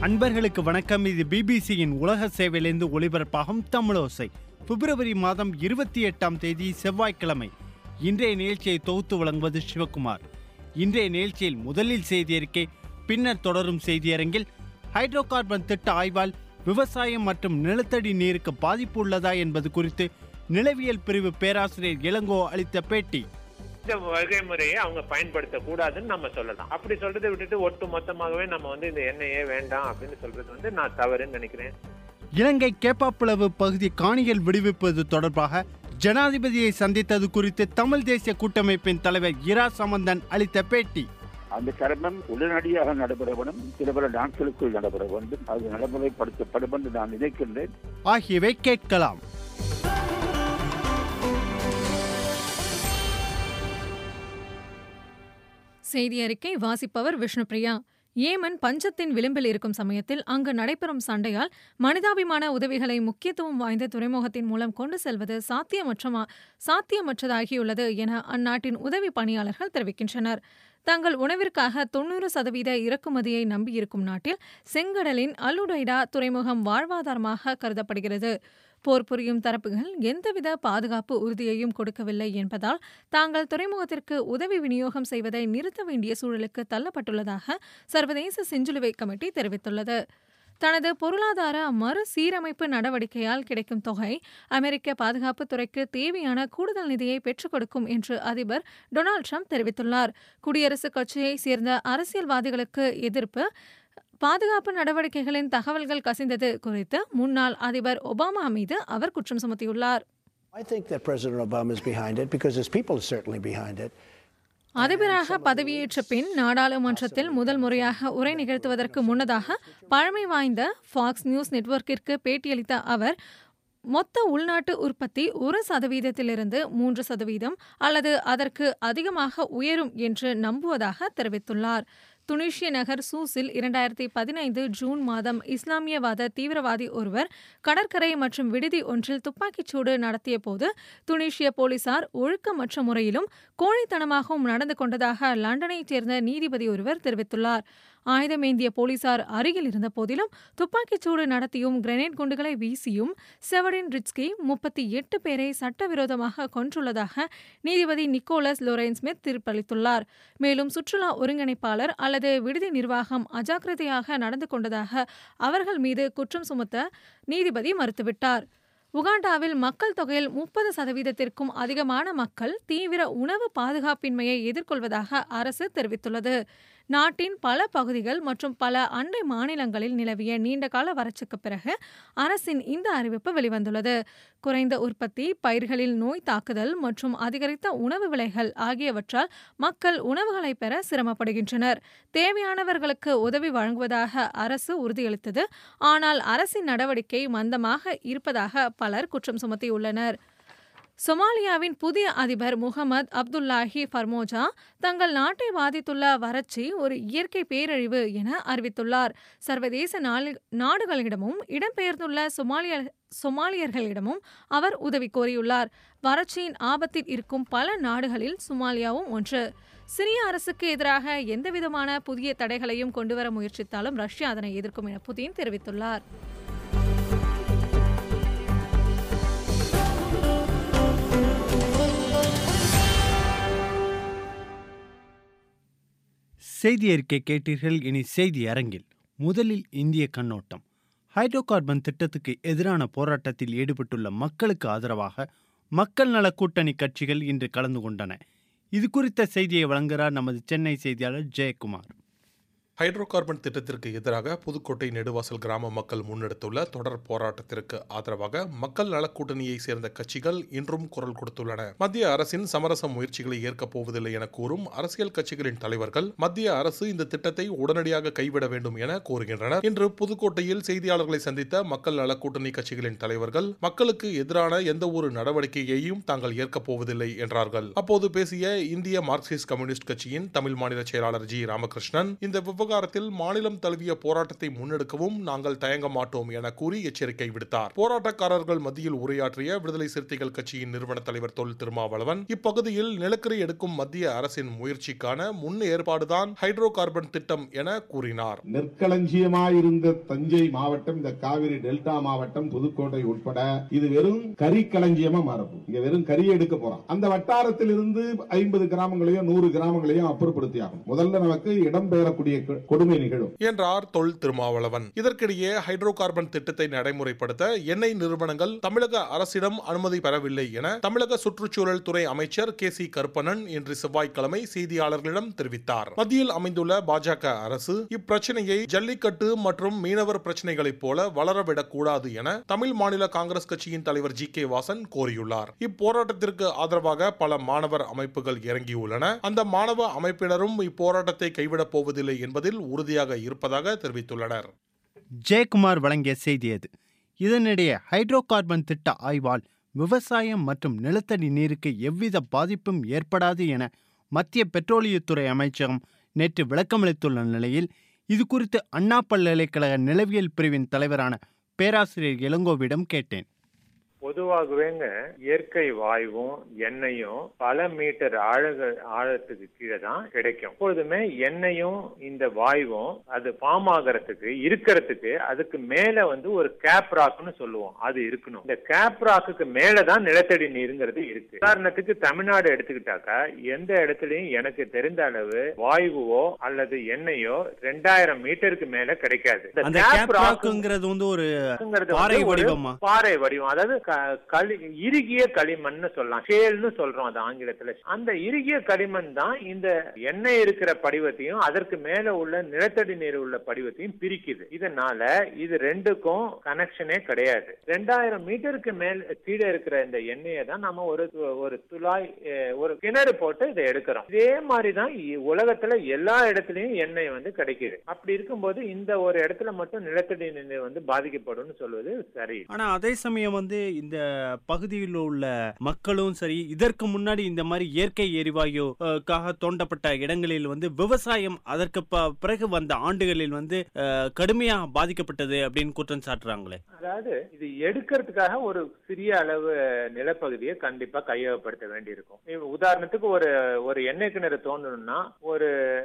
அன்பர்களுக்கு வணக்கம் இது பிபிசியின் உலக சேவையிலிருந்து ஒளிபரப்பாகும் தமிழோசை பிப்ரவரி மாதம் இருபத்தி எட்டாம் தேதி செவ்வாய்க்கிழமை இன்றைய நிகழ்ச்சியை தொகுத்து வழங்குவது சிவகுமார் இன்றைய நிகழ்ச்சியில் முதலில் செய்தி அறிக்கை பின்னர் தொடரும் செய்தியரங்கில் ஹைட்ரோ கார்பன் திட்ட ஆய்வால் விவசாயம் மற்றும் நிலத்தடி நீருக்கு பாதிப்பு உள்ளதா என்பது குறித்து நிலவியல் பிரிவு பேராசிரியர் இளங்கோ அளித்த பேட்டி இந்த வருகை முறையை அவங்க பயன்படுத்த கூடாதுன்னு நம்ம சொல்லலாம் அப்படி சொல்றதை விட்டுட்டு ஒட்டு மொத்தமாகவே நம்ம வந்து இந்த எண்ணெயே வேண்டாம் அப்படின்னு சொல்றது வந்து நான் தவறுன்னு நினைக்கிறேன் இலங்கை கேப்பாப்புலவு பகுதி காணிகள் விடுவிப்பது தொடர்பாக ஜனாதிபதியை சந்தித்தது குறித்து தமிழ் தேசிய கூட்டமைப்பின் தலைவர் இரா சம்பந்தன் அளித்த பேட்டி அந்த கர்மம் உடனடியாக நடைபெற வேண்டும் சில பல நாட்களுக்குள் நடைபெற வேண்டும் அது நடைமுறைப்படுத்தப்படும் என்று நான் நினைக்கின்றேன் ஆகியவை கேட்கலாம் செய்தி அறிக்கை வாசிப்பவர் விஷ்ணுபிரியா ஏமன் பஞ்சத்தின் விளிம்பில் இருக்கும் சமயத்தில் அங்கு நடைபெறும் சண்டையால் மனிதாபிமான உதவிகளை முக்கியத்துவம் வாய்ந்த துறைமுகத்தின் மூலம் கொண்டு செல்வது சாத்தியமற்றமா சாத்தியமற்றதாகியுள்ளது என அந்நாட்டின் உதவி பணியாளர்கள் தெரிவிக்கின்றனர் தங்கள் உணவிற்காக தொன்னூறு சதவீத இறக்குமதியை நம்பியிருக்கும் நாட்டில் செங்கடலின் அலுடைடா துறைமுகம் வாழ்வாதாரமாக கருதப்படுகிறது போர் புரியும் தரப்புகள் எந்தவித பாதுகாப்பு உறுதியையும் கொடுக்கவில்லை என்பதால் தாங்கள் துறைமுகத்திற்கு உதவி விநியோகம் செய்வதை நிறுத்த வேண்டிய சூழலுக்கு தள்ளப்பட்டுள்ளதாக சர்வதேச செஞ்சிலுவை கமிட்டி தெரிவித்துள்ளது தனது பொருளாதார மறுசீரமைப்பு நடவடிக்கையால் கிடைக்கும் தொகை அமெரிக்க பாதுகாப்பு துறைக்கு தேவையான கூடுதல் நிதியை பெற்றுக் கொடுக்கும் என்று அதிபர் டொனால்டு ட்ரம்ப் தெரிவித்துள்ளார் குடியரசுக் கட்சியைச் சேர்ந்த அரசியல்வாதிகளுக்கு எதிர்ப்பு பாதுகாப்பு நடவடிக்கைகளின் தகவல்கள் கசிந்தது குறித்து முன்னாள் அதிபர் ஒபாமா மீது அவர் குற்றம் சுமத்தியுள்ளார் I think that President Obama is behind it because his people are certainly behind it. அதிபராக பதவியேற்ற பின் நாடாளுமன்றத்தில் முதல் முறையாக உரை நிகழ்த்துவதற்கு முன்னதாக பழமை வாய்ந்த ஃபாக்ஸ் நியூஸ் நெட்வொர்க்கிற்கு பேட்டியளித்த அவர் மொத்த உள்நாட்டு உற்பத்தி ஒரு சதவீதத்திலிருந்து மூன்று சதவீதம் அல்லது அதற்கு அதிகமாக உயரும் என்று நம்புவதாக தெரிவித்துள்ளார் துனிஷிய நகர் சூஸில் இரண்டாயிரத்தி பதினைந்து ஜூன் மாதம் இஸ்லாமியவாத தீவிரவாதி ஒருவர் கடற்கரை மற்றும் விடுதி ஒன்றில் துப்பாக்கிச்சூடு நடத்திய போது துனிஷிய போலீசார் ஒழுக்கமற்ற முறையிலும் கோழைத்தனமாகவும் நடந்து கொண்டதாக லண்டனைச் சேர்ந்த நீதிபதி ஒருவர் தெரிவித்துள்ளார் ஆயுதமேந்திய போலீசார் அருகில் இருந்த போதிலும் துப்பாக்கிச்சூடு நடத்தியும் கிரெனேட் குண்டுகளை வீசியும் செவடின் ரிட்ஸ்கி முப்பத்தி எட்டு பேரை சட்டவிரோதமாக கொன்றுள்ளதாக நீதிபதி நிக்கோலஸ் லோரேன் ஸ்மித் தீர்ப்பளித்துள்ளார் மேலும் சுற்றுலா ஒருங்கிணைப்பாளர் அல்லது விடுதி நிர்வாகம் அஜாக்கிரதையாக நடந்து கொண்டதாக அவர்கள் மீது குற்றம் சுமத்த நீதிபதி மறுத்துவிட்டார் உகாண்டாவில் மக்கள் தொகையில் முப்பது சதவீதத்திற்கும் அதிகமான மக்கள் தீவிர உணவு பாதுகாப்பின்மையை எதிர்கொள்வதாக அரசு தெரிவித்துள்ளது நாட்டின் பல பகுதிகள் மற்றும் பல அண்டை மாநிலங்களில் நிலவிய நீண்டகால வறட்சிக்கு பிறகு அரசின் இந்த அறிவிப்பு வெளிவந்துள்ளது குறைந்த உற்பத்தி பயிர்களில் நோய் தாக்குதல் மற்றும் அதிகரித்த உணவு விலைகள் ஆகியவற்றால் மக்கள் உணவுகளை பெற சிரமப்படுகின்றனர் தேவையானவர்களுக்கு உதவி வழங்குவதாக அரசு உறுதியளித்தது ஆனால் அரசின் நடவடிக்கை மந்தமாக இருப்பதாக பலர் குற்றம் சுமத்தியுள்ளனர் சொமாலியாவின் புதிய அதிபர் முகமது அப்துல்லாஹி ஃபர்மோஜா தங்கள் நாட்டை பாதித்துள்ள வறட்சி ஒரு இயற்கை பேரழிவு என அறிவித்துள்ளார் சர்வதேச நாளி- நாடுகளிடமும் இடம்பெயர்ந்துள்ள சொமாலிய சொமாலியர்களிடமும் அவர் உதவி கோரியுள்ளார் வறட்சியின் ஆபத்தில் இருக்கும் பல நாடுகளில் சொமாலியாவும் ஒன்று சிரிய அரசுக்கு எதிராக எந்தவிதமான புதிய தடைகளையும் கொண்டுவர முயற்சித்தாலும் ரஷ்யா அதனை எதிர்க்கும் என புதின் தெரிவித்துள்ளார் செய்தி அறிக்கை கேட்டீர்கள் இனி செய்தி அரங்கில் முதலில் இந்திய கண்ணோட்டம் ஹைட்ரோ கார்பன் திட்டத்துக்கு எதிரான போராட்டத்தில் ஈடுபட்டுள்ள மக்களுக்கு ஆதரவாக மக்கள் நல கூட்டணி கட்சிகள் இன்று கலந்து கொண்டன இது குறித்த செய்தியை வழங்குகிறார் நமது சென்னை செய்தியாளர் ஜெயக்குமார் ஹைட்ரோ கார்பன் திட்டத்திற்கு எதிராக புதுக்கோட்டை நெடுவாசல் கிராம மக்கள் முன்னெடுத்துள்ள தொடர் போராட்டத்திற்கு ஆதரவாக மக்கள் நலக் கூட்டணியை சேர்ந்த கட்சிகள் இன்றும் குரல் கொடுத்துள்ளன மத்திய அரசின் சமரச முயற்சிகளை ஏற்கப் போவதில்லை என கூறும் அரசியல் கட்சிகளின் தலைவர்கள் மத்திய அரசு இந்த திட்டத்தை உடனடியாக கைவிட வேண்டும் என கோருகின்றனர் இன்று புதுக்கோட்டையில் செய்தியாளர்களை சந்தித்த மக்கள் நலக் கூட்டணி கட்சிகளின் தலைவர்கள் மக்களுக்கு எதிரான எந்த ஒரு நடவடிக்கையையும் தாங்கள் ஏற்கப் போவதில்லை என்றார்கள் அப்போது பேசிய இந்திய மார்க்சிஸ்ட் கம்யூனிஸ்ட் கட்சியின் தமிழ் மாநில செயலாளர் ஜி ராமகிருஷ்ணன் இந்த விவகாரம் விவகாரத்தில் மாநிலம் தழுவிய போராட்டத்தை முன்னெடுக்கவும் நாங்கள் தயங்க மாட்டோம் என கூறி எச்சரிக்கை விடுத்தார் போராட்டக்காரர்கள் மத்தியில் உரையாற்றிய விடுதலை சிறுத்தைகள் கட்சியின் நிறுவன தலைவர் தொல் திருமாவளவன் இப்பகுதியில் நிலக்கரி எடுக்கும் மத்திய அரசின் முயற்சிக்கான முன் ஏற்பாடுதான் ஹைட்ரோ கார்பன் திட்டம் என கூறினார் நெற்களஞ்சியமாயிருந்த தஞ்சை மாவட்டம் இந்த காவிரி டெல்டா மாவட்டம் புதுக்கோட்டை உட்பட இது வெறும் கறி களஞ்சியமா மாறப்போம் இங்க வெறும் கறி எடுக்க போறோம் அந்த வட்டாரத்தில் இருந்து ஐம்பது கிராமங்களையும் நூறு கிராமங்களையும் அப்புறப்படுத்தி ஆகும் முதல்ல நமக்கு இடம்பெயரக்கூடிய கொ- கொடுமை நிகழும் என்றார் தொல் திருமாவளவன் இதற்கிடையே ஹைட்ரோ கார்பன் திட்டத்தை நடைமுறைப்படுத்த எண்ணெய் நிறுவனங்கள் தமிழக அரசிடம் அனுமதி பெறவில்லை என தமிழக சுற்றுச்சூழல் துறை அமைச்சர் கே சி கருப்பணன் இன்று செவ்வாய்க்கிழமை செய்தியாளர்களிடம் தெரிவித்தார் மத்தியில் அமைந்துள்ள பாஜக அரசு இப்பிரச்சனையை ஜல்லிக்கட்டு மற்றும் மீனவர் பிரச்சனைகளைப் போல வளரவிடக் கூடாது என தமிழ் மாநில காங்கிரஸ் கட்சியின் தலைவர் ஜி கே வாசன் கோரியுள்ளார் இப்போராட்டத்திற்கு ஆதரவாக பல மாணவர் அமைப்புகள் இறங்கியுள்ளன அந்த மாணவ அமைப்பினரும் இப்போராட்டத்தை கைவிடப் போவதில்லை என்பதில் உறுதியாக இருப்பதாக தெரிவித்துள்ளனர் ஜெயக்குமார் வழங்கிய செய்தி அது இதனிடையே ஹைட்ரோ கார்பன் திட்ட ஆய்வால் விவசாயம் மற்றும் நிலத்தடி நீருக்கு எவ்வித பாதிப்பும் ஏற்படாது என மத்திய பெட்ரோலியத்துறை அமைச்சகம் நேற்று விளக்கமளித்துள்ள நிலையில் இது குறித்து அண்ணா பல்கலைக்கழக நிலவியல் பிரிவின் தலைவரான பேராசிரியர் இளங்கோவிடம் கேட்டேன் பொதுவாகவேங்க இயற்கை வாயுவும் எண்ணெயும் பல மீட்டர் ஆழக ஆழத்துக்கு கீழே தான் கிடைக்கும் எப்பொழுதுமே எண்ணெயும் இந்த வாயுவும் அது ஃபார்ம் ஆகிறதுக்கு இருக்கிறதுக்கு அதுக்கு மேல வந்து ஒரு கேப் ராக்னு சொல்லுவோம் அது இருக்கணும் இந்த கேப் ராக்குக்கு மேல தான் நிலத்தடி நீருங்கிறது இருக்கு உதாரணத்துக்கு தமிழ்நாடு எடுத்துக்கிட்டாக்கா எந்த இடத்துலயும் எனக்கு தெரிந்த அளவு வாயுவோ அல்லது எண்ணெயோ ரெண்டாயிரம் மீட்டருக்கு மேல கிடைக்காது இந்த அந்த cap கேப் rock ராக்குங்கிறது வந்து ஒரு ங்கிறது பாறை வந்து ஒரு வடிவமா? பாறை வடிவம் அதாவது க- களி இறுகிய களிமண்னு சொல்லலாம் ஷேல்னு சொல்றோம் அது ஆங்கிலத்துல அந்த இறுகிய களிமண் தான் இந்த எண்ணெய் இருக்கிற படிவத்தையும் அதற்கு மேல உள்ள நிலத்தடி நீர் உள்ள படிவத்தையும் பிரிக்குது இதனால இது ரெண்டுக்கும் கனெக்ஷனே கிடையாது ரெண்டாயிரம் மீட்டருக்கு மேல் கீழே இருக்கிற இந்த எண்ணெயை தான் நம்ம ஒரு து- ஒரு துளாய் அஹ், ஒரு கிணறு போட்டு இதை எடுக்கிறோம் இதே மாதிரி தான் இ- உலகத்துல எல்லா இடத்துலயும் எண்ணெய் வந்து கிடைக்குது அப்படி இருக்கும்போது இந்த ஒரு இடத்துல மட்டும் நிலத்தடி நீர் வந்து பாதிக்கப்படும்னு சொல்வது சரி ஆனா அதே சமயம் வந்து இந்த பகுதியில் உள்ள மக்களும் சரி இதற்கு முன்னாடி இந்த மாதிரி இயற்கை எரிவாயு அஹ், காக தோண்டப்பட்ட இடங்களில் வந்து விவசாயம் அதற்கு ப- பிறகு வந்த ஆண்டுகளில் வந்து அஹ், கடுமையாக பாதிக்கப்பட்டது அப்படின்னு குற்றம் சாட்டுறாங்களே அதாவது இது எடுக்கிறதுக்காக ஒரு சிறிய அளவு நிலப்பகுதியை கண்டிப்பா கையகப்படுத்த வேண்டியிருக்கும் இப்ப உதாரணத்துக்கு ஒரு ஒரு எண்ணெய் கிணறு தோண்டணும்னா ஒரு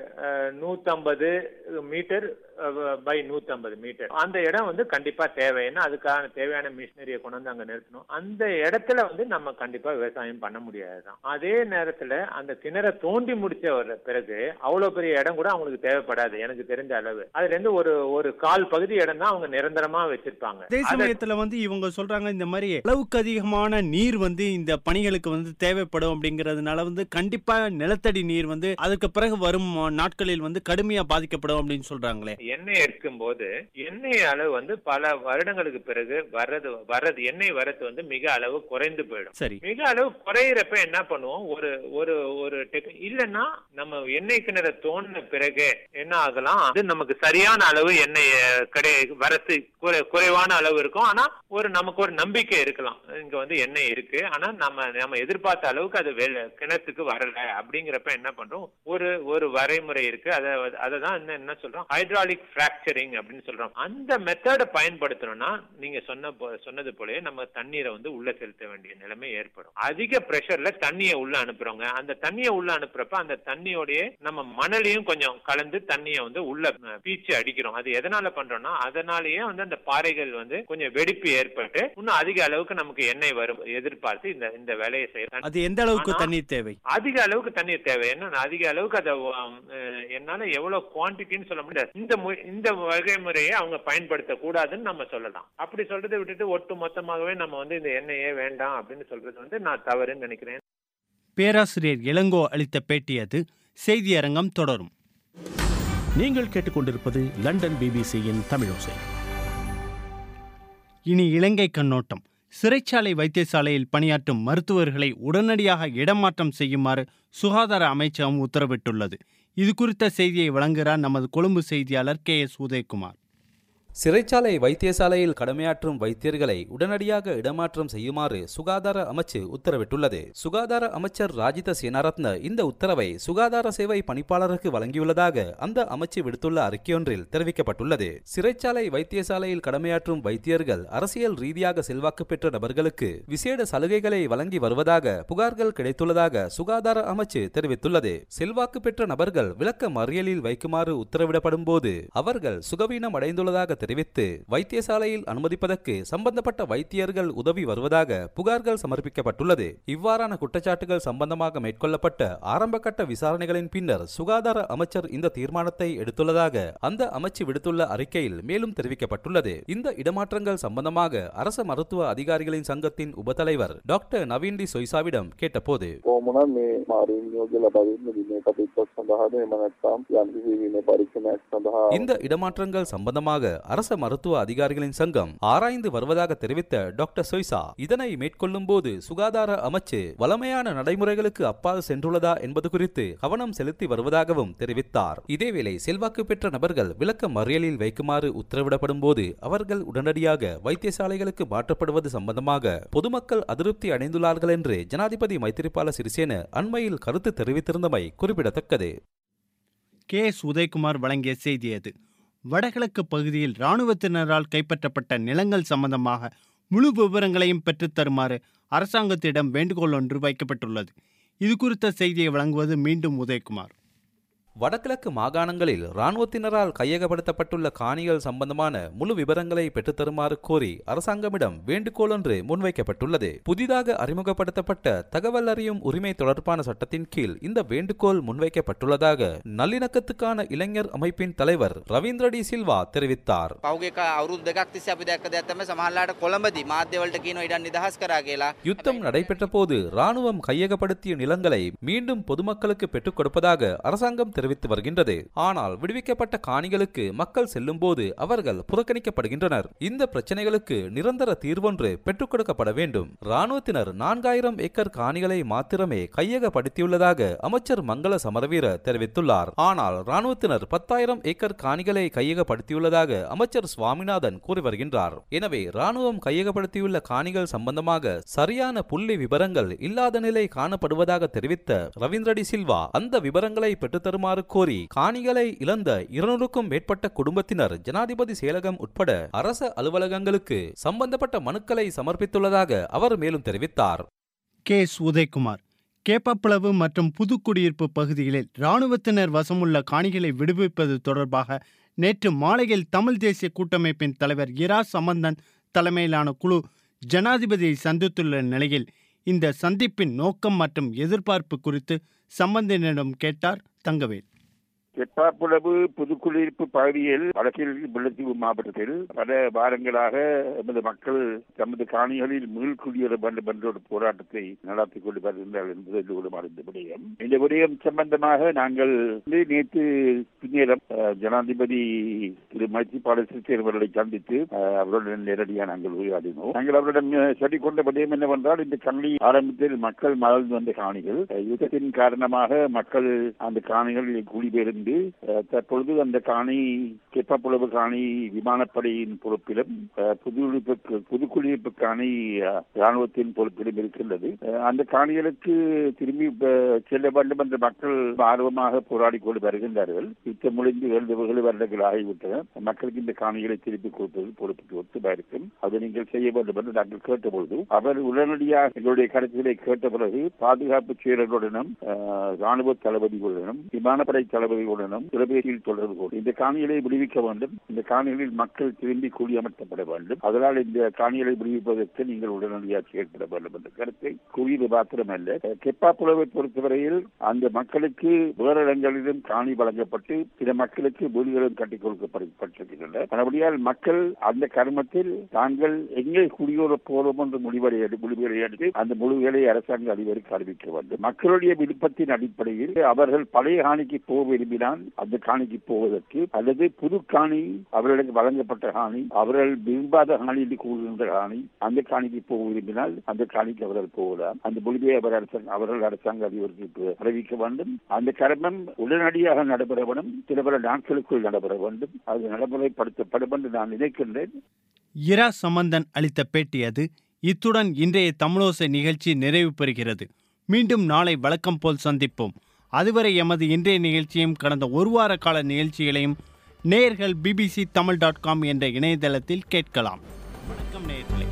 நூத்தம்பது மீட்டர் பை நூத்தம்பது மீட்டர் அந்த இடம் வந்து கண்டிப்பா தேவை ஏன்னா அதுக்கான தேவையான மிஷினரியை கொண்டு வந்து அங்க நிறுத்தணும் அந்த இடத்துல வந்து நம்ம கண்டிப்பா விவசாயம் பண்ண முடியாதுதான் அதே நேரத்துல அந்த கிணறை தோண்டி முடிச்ச ஒரு பிறகு அவ்வளவு பெரிய இடம் கூட அவங்களுக்கு தேவைப்படாது எனக்கு தெரிஞ்ச அளவு அதுல இருந்து ஒரு ஒரு கால் பகுதி இடம் தான் அவங்க நிரந்தரமா வச்சிருப்பாங்க அதே அதை சமயத்துல வந்து இவங்க சொல்றாங்க இந்த மாதிரி அளவுக்கு அதிகமான நீர் வந்து இந்த பணிகளுக்கு வந்து தேவைப்படும் அப்படிங்கறதுனால வந்து கண்டிப்பா நிலத்தடி நீர் வந்து அதுக்கு பிறகு வரும் நாட்களில் வந்து கடுமையா பாதிக்கப்படும் அப்படின்னு சொல்றாங்களே எண்ணெய் எடுக்கும் போது எண்ணெய் அளவு வந்து பல வருடங்களுக்கு பிறகு வர்றது வர்றது எண்ணெய் வரது வந்து மிக அளவு குறைந்து போயிடும் சரி மிக அளவு குறையிறப்ப என்ன பண்ணுவோம் ஒரு ஒரு ஒரு டெக் இல்லைன்னா நம்ம எண்ணெய் கிணற தோண்டின பிறகு என்ன ஆகலாம் அது நமக்கு சரியான அளவு எண்ணெய் கிடை வரத்து குறை குறைவான அளவு இருக்கும் ஆனா ஒரு நமக்கு ஒரு நம்பிக்கை இருக்கலாம் இங்க வந்து எண்ணெய் இருக்கு ஆனா நம்ம நம்ம எதிர்பார்த்த அளவுக்கு அது வெ- கிணத்துக்கு வரல அப்படிங்கிறப்ப என்ன பண்றோம் ஒரு ஒரு வரைமுறை இருக்கு அதை அதை தான் என்ன என்ன சொல்றோம் ஹைட்ராலிக் ஃபிராக்சரிங் அப்படின்னு சொல்றோம் அந்த மெத்தடை பயன்படுத்தணும்னா நீங்க சொன்ன போ- சொன்னது போலயே நம்ம தண்ணீரை வந்து உள்ள செலுத்த வேண்டிய நிலைமை ஏற்படும் அதிக பிரஷர்ல தண்ணியை உள்ள அனுப்புறோங்க அந்த தண்ணியை உள்ள அனுப்புறப்ப அந்த தண்ணியோடய நம்ம மணலையும் கொஞ்சம் கலந்து தண்ணியை வந்து உள்ள அஹ், பீச்சு அடிக்கிறோம் அது எதனால பண்றோம்னா அதனாலயே வந்து அந்த பாறைகள் வந்து கொஞ்சம் வெடிப்பு ஏற்பட்டு இன்னும் அதிக அளவுக்கு நமக்கு எண்ணெய் வரும் எதிர்பார்த்து இந்த இந்த வேலையை செய்ய அது எந்த அளவுக்கு ஆனா- தண்ணீர் தேவை அதிக அளவுக்கு தண்ணீர் தேவை என்ன அதிக அளவுக்கு அதை உம், அஹ், என்னால எவ்வளவு குவான்டிட்டின்னு சொல்ல முடியாது இந்த மு- இந்த வகை முறையை அவங்க பயன்படுத்த கூடாதுன்னு நம்ம சொல்லலாம் அப்படி சொல்றதை விட்டுட்டு ஒட்டு மொத்தமாகவே நம்ம வந்து இந்த எண்ணெயே வேண்டாம் அப்படின்னு சொல்றது வந்து நான் தவறுன்னு நினைக்கிறேன் பேராசிரியர் இளங்கோ அளித்த பேட்டி அது செய்தியரங்கம் தொடரும் நீங்கள் கேட்டுக்கொண்டிருப்பது லண்டன் பிபிசியின் தமிழோசை இனி இலங்கை கண்ணோட்டம் சிறைச்சாலை வைத்தியசாலையில் பணியாற்றும் மருத்துவர்களை உடனடியாக இடமாற்றம் செய்யுமாறு சுகாதார அமைச்சகம் உத்தரவிட்டுள்ளது இது குறித்த செய்தியை வழங்குகிறார் நமது கொழும்பு செய்தியாளர் கே எஸ் உதயகுமார் சிறைச்சாலை வைத்தியசாலையில் கடமையாற்றும் வைத்தியர்களை உடனடியாக இடமாற்றம் செய்யுமாறு சுகாதார அமைச்சு உத்தரவிட்டுள்ளது சுகாதார அமைச்சர் ராஜித சேனாரத்ன இந்த உத்தரவை சுகாதார சேவை பணிப்பாளருக்கு வழங்கியுள்ளதாக அந்த அமைச்சு விடுத்துள்ள அறிக்கையொன்றில் தெரிவிக்கப்பட்டுள்ளது சிறைச்சாலை வைத்தியசாலையில் கடமையாற்றும் வைத்தியர்கள் அரசியல் ரீதியாக செல்வாக்கு பெற்ற நபர்களுக்கு விசேட சலுகைகளை வழங்கி வருவதாக புகார்கள் கிடைத்துள்ளதாக சுகாதார அமைச்சு தெரிவித்துள்ளது செல்வாக்கு பெற்ற நபர்கள் விளக்க மறியலில் வைக்குமாறு உத்தரவிடப்படும் போது அவர்கள் சுகவீனம் அடைந்துள்ளதாக தெரிவித்து வைத்தியசாலையில் அனுமதிப்பதற்கு சம்பந்தப்பட்ட வைத்தியர்கள் உதவி வருவதாக புகார்கள் சமர்ப்பிக்கப்பட்டுள்ளது இவ்வாறான குற்றச்சாட்டுகள் சம்பந்தமாக மேற்கொள்ளப்பட்ட ஆரம்பகட்ட விசாரணைகளின் பின்னர் சுகாதார அமைச்சர் இந்த தீர்மானத்தை எடுத்துள்ளதாக அந்த அமைச்சு விடுத்துள்ள அறிக்கையில் மேலும் தெரிவிக்கப்பட்டுள்ளது இந்த இடமாற்றங்கள் சம்பந்தமாக அரச மருத்துவ அதிகாரிகளின் சங்கத்தின் உபதலைவர் டாக்டர் நவீன் டி சொய்சாவிடம் கேட்டபோது කොහොමනම් මේ මාරින් නියෝගය ලබා දෙන්න විනය කටයුත්තක් සඳහාද එහෙම නැත්නම් යම්කිසි විනය පරීක්ෂණයක් සඳහා இந்த இடமாற்றங்கள் சம்பந்தமாக அரச மருத்துவ அதிகாரிகளின் சங்கம் ஆராய்ந்து வருவதாக தெரிவித்த டாக்டர் சொய்சா இதனை மேற்கொள்ளும் போது சுகாதார அமைச்சு வளமையான நடைமுறைகளுக்கு அப்பால் சென்றுள்ளதா என்பது குறித்து கவனம் செலுத்தி வருவதாகவும் தெரிவித்தார் இதேவேளை செல்வாக்கு பெற்ற நபர்கள் விளக்க மறியலில் வைக்குமாறு உத்தரவிடப்படும் போது அவர்கள் உடனடியாக வைத்தியசாலைகளுக்கு மாற்றப்படுவது சம்பந்தமாக பொதுமக்கள் அதிருப்தி அடைந்துள்ளார்கள் என்று ஜனாதிபதி மைத்திரிபால சிறிசேன அண்மையில் கருத்து தெரிவித்திருந்தமை குறிப்பிடத்தக்கது கே எஸ் உதயகுமார் வழங்கிய செய்தி அது வடகிழக்கு பகுதியில் இராணுவத்தினரால் கைப்பற்றப்பட்ட நிலங்கள் சம்பந்தமாக முழு விவரங்களையும் பெற்றுத் தருமாறு அரசாங்கத்திடம் வேண்டுகோள் ஒன்று வைக்கப்பட்டுள்ளது இது குறித்த செய்தியை வழங்குவது மீண்டும் உதயகுமார் வடகிழக்கு மாகாணங்களில் இராணுவத்தினரால் கையகப்படுத்தப்பட்டுள்ள காணிகள் சம்பந்தமான முழு விவரங்களை பெற்றுத்தருமாறு கோரி அரசாங்கமிடம் வேண்டுகோள் ஒன்று முன்வைக்கப்பட்டுள்ளது புதிதாக அறிமுகப்படுத்தப்பட்ட தகவல் அறியும் உரிமை தொடர்பான சட்டத்தின் கீழ் இந்த வேண்டுகோள் முன்வைக்கப்பட்டுள்ளதாக நல்லிணக்கத்துக்கான இளைஞர் அமைப்பின் தலைவர் ரவீந்திர டி சில்வா தெரிவித்தார் පෞගේ අවුරුදු දෙකක් තිස්සේ අපි දැක්ක දෙයක් තමයි සමහරලාට කොළඹදී මාධ්‍යවලට කියනවා ඉඩම් නිදහස් කරා කියලා. யுத்தம் நடைபெற்ற போது ராணுவம் கையகப்படுத்திய நிலங்களை மீண்டும் பொதுமக்களுக்கு பெற்றுக் கொடுப்பதாக அரசாங்கம் தெரிவித்து வருகின்றது ஆனால் விடுவிக்கப்பட்ட காணிகளுக்கு மக்கள் செல்லும் போது அவர்கள் புறக்கணிக்கப்படுகின்றனர் இந்த பிரச்சனைகளுக்கு நிரந்தர தீர்வொன்று பெற்றுக் கொடுக்கப்பட வேண்டும் ராணுவத்தினர் நான்காயிரம் ஏக்கர் காணிகளை மாத்திரமே கையகப்படுத்தியுள்ளதாக அமைச்சர் மங்கள சமரவீர தெரிவித்துள்ளார் ஆனால் ராணுவத்தினர் பத்தாயிரம் ஏக்கர் காணிகளை கையகப்படுத்தியுள்ளதாக அமைச்சர் சுவாமிநாதன் கூறி வருகின்றார் எனவே ராணுவம் கையகப்படுத்தியுள்ள காணிகள் சம்பந்தமாக சரியான புள்ளி விவரங்கள் இல்லாத நிலை காணப்படுவதாக தெரிவித்த ரவீந்திர டி சில்வா அந்த விவரங்களை பெற்றுத்தருமாறு கோரி காணிகளை இழந்த இருநூறுக்கும் மேற்பட்ட குடும்பத்தினர் ஜனாதிபதி செயலகம் உட்பட அரச அலுவலகங்களுக்கு சம்பந்தப்பட்ட மனுக்களை சமர்ப்பித்துள்ளதாக அவர் மேலும் தெரிவித்தார் கே எஸ் உதயகுமார் கேப்பப்பிளவு மற்றும் புதுக்குடியிருப்பு பகுதிகளில் இராணுவத்தினர் வசமுள்ள காணிகளை விடுவிப்பது தொடர்பாக நேற்று மாலையில் தமிழ் தேசிய கூட்டமைப்பின் தலைவர் இரா சம்பந்தன் தலைமையிலான குழு ஜனாதிபதியை சந்தித்துள்ள நிலையில் இந்த சந்திப்பின் நோக்கம் மற்றும் எதிர்பார்ப்பு குறித்து சம்பந்தனிடம் கேட்டார் தங்கவேல் தெப்பாப்புலவு புதுக்குடியிருப்பு பகுதியில் வடக்கில் முல்லைத்தீவு மாவட்டத்தில் பல வாரங்களாக எமது மக்கள் தமது காணிகளில் மீள் குடியேற வேண்டும் என்ற ஒரு போராட்டத்தை நடத்தி கொண்டு வருகின்றார்கள் என்பது எல்லோரும் இந்த விடயம் இந்த விடயம் சம்பந்தமாக நாங்கள் வந்து நேற்று பின்னேரம் அஹ், ஜனாதிபதி திரு மைத்ரிபால சிறிசேன அவர்களை சந்தித்து அஹ், அவருடன் நேரடியாக நாங்கள் உரையாடினோம் நாங்கள் அவரிடம் அஹ், சொல்லிக் கொண்ட விடயம் என்னவென்றால் இந்த கல்வி ஆரம்பத்தில் மக்கள் மலர்ந்து வந்த காணிகள் அஹ், யுத்தத்தின் காரணமாக மக்கள் அந்த காணிகளில் குடிபெயர்ந்து அஹ், தற்பொழுது அந்த காணி கெப்பப்புலவு காணி விமானப்படையின் பொறுப்பிலும் அஹ், புதுக்குடியிருப்பு புதுக்குடியிருப்பு காணி அஹ், ராணுவத்தின் பொறுப்பிலும் இருக்கின்றது அஹ், அந்த காணிகளுக்கு திரும்பி அஹ், செல்ல வேண்டும் என்ற மக்கள் ஆர்வமாக போராடி கொண்டு வருகின்றார்கள் யுத்தம் முடிந்து ஏழு ஏழு வருடங்கள் ஆகிவிட்டன மக்களுக்கு இந்த காணிகளை திருப்பி கொடுப்பது பொறுப்புக்கு ஒத்துமா இருக்கும் அதை நீங்கள் செய்ய வேண்டும் என்று நாங்கள் கேட்டபொழுது அவர் உடனடியாக எங்களுடைய கருத்துக்களை கேட்ட பிறகு பாதுகாப்பு செயலர்களுடனும் அஹ், ராணுவ தளபதிகளுடனும் விமானப்படை தளபதிகளுடனும் தொலைபேசியில் தொடர்பு கொண்டு இந்த காணிகளை விடுவிக்க வேண்டும் இந்த காணிகளில் மக்கள் திரும்பி குடியமர்த்தப்பட வேண்டும் அதனால் இந்த காணிகளை விடுவிப்பதற்கு நீங்கள் உடனடியாக செயல்பட வேண்டும் என்ற கருத்தை கூறியது மாத்திரமல்ல அஹ், கெப்பா புலவை பொறுத்தவரையில் அந்த மக்களுக்கு வேறு இடங்களிலும் காணி வழங்கப்பட்டு சில மக்களுக்கு வீடுகளும் கட்டிக் கொடுக்கப்பட்டிருக்கின்றன மறுபடியால் மக்கள் அந்த கர்மத்தில் தாங்கள் எங்கே குடியோர போறோம் என்று முடிவடை முடிவுகளை எடுத்து அந்த முடிவுகளை அரசாங்க அதிபருக்கு அறிவிக்க வேண்டும் மக்களுடைய விருப்பத்தின் அடிப்படையில் அவர்கள் பழைய காணிக்கு போக விரும்பினால் தான் அந்த காணிக்கு போவதற்கு அல்லது புது காணி அவர்களுக்கு வழங்கப்பட்ட காணி அவர்கள் விரும்பாத காணி என்று கூறுகின்ற காணி அந்த காணிக்கு போக விரும்பினால் அந்த காணிக்கு அவர்கள் போகலாம் அந்த முடிவை அவர் அரசாங்க அவர்கள் அரசாங்க அதிபருக்கு அறிவிக்க வேண்டும் அந்த கர்மம் உடனடியாக நடைபெற வேண்டும் சில பல நாட்களுக்குள் நடைபெற வேண்டும் அது நடைமுறைப்படுத்தப்படும் என்று நான் நினைக்கின்றேன் இரா சம்பந்தன் அளித்த பேட்டி அது இத்துடன் இன்றைய தமிழோசை நிகழ்ச்சி நிறைவு பெறுகிறது மீண்டும் நாளை வழக்கம் போல் சந்திப்போம் அதுவரை எமது இன்றைய நிகழ்ச்சியும் கடந்த ஒரு வார கால நிகழ்ச்சிகளையும் நேயர்கள் பிபிசி தமிழ் டாட் காம் என்ற இணையதளத்தில் கேட்கலாம் வணக்கம் நேயர்களே